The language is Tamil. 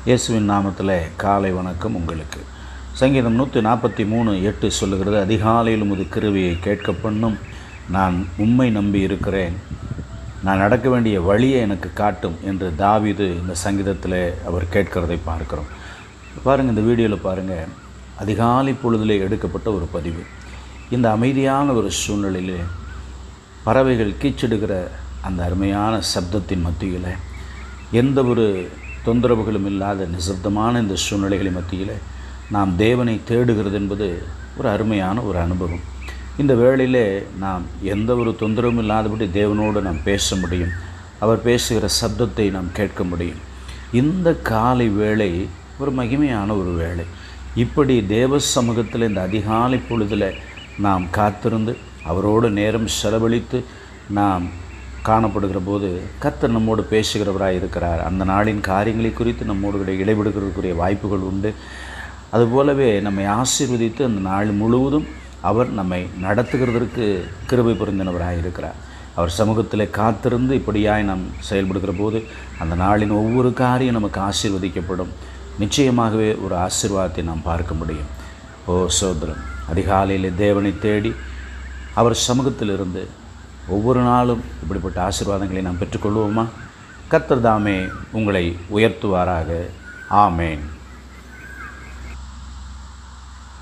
இயேசுவின் நாமத்தில் காலை வணக்கம் உங்களுக்கு சங்கீதம் நூற்றி நாற்பத்தி மூணு எட்டு சொல்லுகிறது அதிகாலையில் உமது கிருவியை கேட்க பண்ணும் நான் உம்மை நம்பி இருக்கிறேன் நான் நடக்க வேண்டிய வழியை எனக்கு காட்டும் என்று தாவீது இந்த சங்கீதத்தில் அவர் கேட்கிறதை பார்க்கிறோம் பாருங்கள் இந்த வீடியோவில் பாருங்கள் அதிகாலை பொழுதிலே எடுக்கப்பட்ட ஒரு பதிவு இந்த அமைதியான ஒரு சூழ்நிலையிலே பறவைகள் கீச்சிடுகிற அந்த அருமையான சப்தத்தின் மத்தியில் எந்த ஒரு தொந்தரவுகளும் இல்லாத நிசப்தமான இந்த சூழ்நிலைகளின் மத்தியில் நாம் தேவனை தேடுகிறது என்பது ஒரு அருமையான ஒரு அனுபவம் இந்த வேளையிலே நாம் எந்த ஒரு தொந்தரவும் இல்லாதபடி தேவனோடு நாம் பேச முடியும் அவர் பேசுகிற சப்தத்தை நாம் கேட்க முடியும் இந்த காலை வேளை ஒரு மகிமையான ஒரு வேளை இப்படி தேவ சமூகத்தில் இந்த அதிகாலை பொழுதில் நாம் காத்திருந்து அவரோடு நேரம் செலவழித்து நாம் காணப்படுகிற போது கர்த்தர் நம்மோடு பேசுகிறவராக இருக்கிறார் அந்த நாளின் காரியங்களை குறித்து நம்மோடு கூட இடைபெடுகிறதுக்குரிய வாய்ப்புகள் உண்டு அதுபோலவே நம்மை ஆசீர்வதித்து அந்த நாள் முழுவதும் அவர் நம்மை நடத்துகிறதற்கு கிருபை புரிந்தினவராக இருக்கிறார் அவர் சமூகத்தில் காத்திருந்து இப்படியாய் நாம் செயல்படுகிற போது அந்த நாளின் ஒவ்வொரு காரியம் நமக்கு ஆசீர்வதிக்கப்படும் நிச்சயமாகவே ஒரு ஆசீர்வாதத்தை நாம் பார்க்க முடியும் ஓ சோதரம் அதிகாலையில் தேவனை தேடி அவர் சமூகத்திலிருந்து ஒவ்வொரு நாளும் இப்படிப்பட்ட ஆசீர்வாதங்களை நாம் பெற்றுக்கொள்வோமா கர்த்தர் தாமே உங்களை உயர்த்துவாராக ஆமேன்